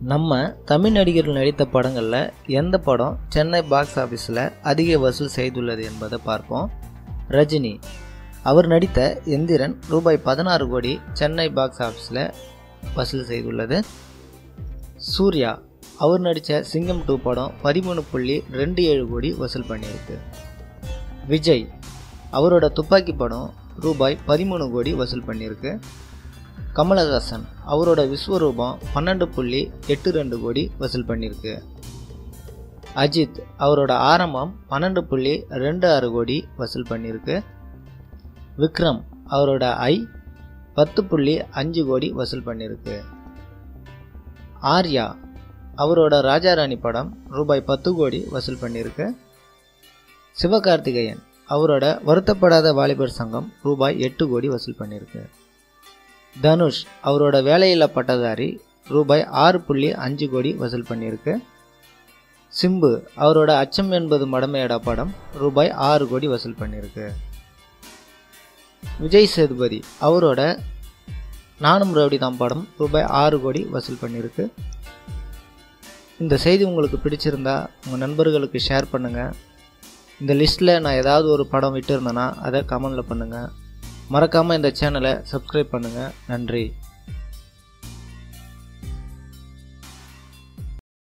நம்ம தமிழ் நடிகர்கள் நடித்த படங்களில் எந்த படம் சென்னை பாக்ஸ் ஆஃபீஸில் அதிக வசூல் செய்துள்ளது என்பதை பார்ப்போம் ரஜினி அவர் நடித்த எந்திரன் ரூபாய் பதினாறு கோடி சென்னை பாக்ஸ் ஆஃபீஸில் வசூல் செய்துள்ளது சூர்யா அவர் நடித்த சிங்கம் டூ படம் பதிமூணு புள்ளி ரெண்டு ஏழு கோடி வசூல் பண்ணியிருக்கு விஜய் அவரோட துப்பாக்கி படம் ரூபாய் பதிமூணு கோடி வசூல் பண்ணியிருக்கு கமலஹாசன் அவரோட விஸ்வரூபம் பன்னெண்டு புள்ளி எட்டு ரெண்டு கோடி வசூல் பண்ணியிருக்கு அஜித் அவரோட ஆரம்பம் பன்னெண்டு புள்ளி ரெண்டு ஆறு கோடி வசூல் பண்ணியிருக்கு விக்ரம் அவரோட ஐ பத்து புள்ளி அஞ்சு கோடி வசூல் பண்ணியிருக்கு ஆர்யா அவரோட ராஜாராணி படம் ரூபாய் பத்து கோடி வசூல் பண்ணியிருக்கு சிவகார்த்திகேயன் அவரோட வருத்தப்படாத வாலிபர் சங்கம் ரூபாய் எட்டு கோடி வசூல் பண்ணியிருக்கு தனுஷ் அவரோட வேலையில்லா பட்டதாரி ரூபாய் ஆறு புள்ளி அஞ்சு கோடி வசூல் பண்ணியிருக்கு சிம்பு அவரோட அச்சம் என்பது மடமையடா படம் ரூபாய் ஆறு கோடி வசூல் பண்ணியிருக்கு விஜய் சேதுபதி அவரோட நானும் ரவுடி தான் படம் ரூபாய் ஆறு கோடி வசூல் பண்ணியிருக்கு இந்த செய்தி உங்களுக்கு பிடிச்சிருந்தா உங்கள் நண்பர்களுக்கு ஷேர் பண்ணுங்கள் இந்த லிஸ்ட்டில் நான் ஏதாவது ஒரு படம் விட்டு இருந்தேன்னா அதை கமெண்டில் பண்ணுங்கள் மறக்காமல் இந்த சேனலை சப்ஸ்கிரைப் பண்ணுங்கள் நன்றி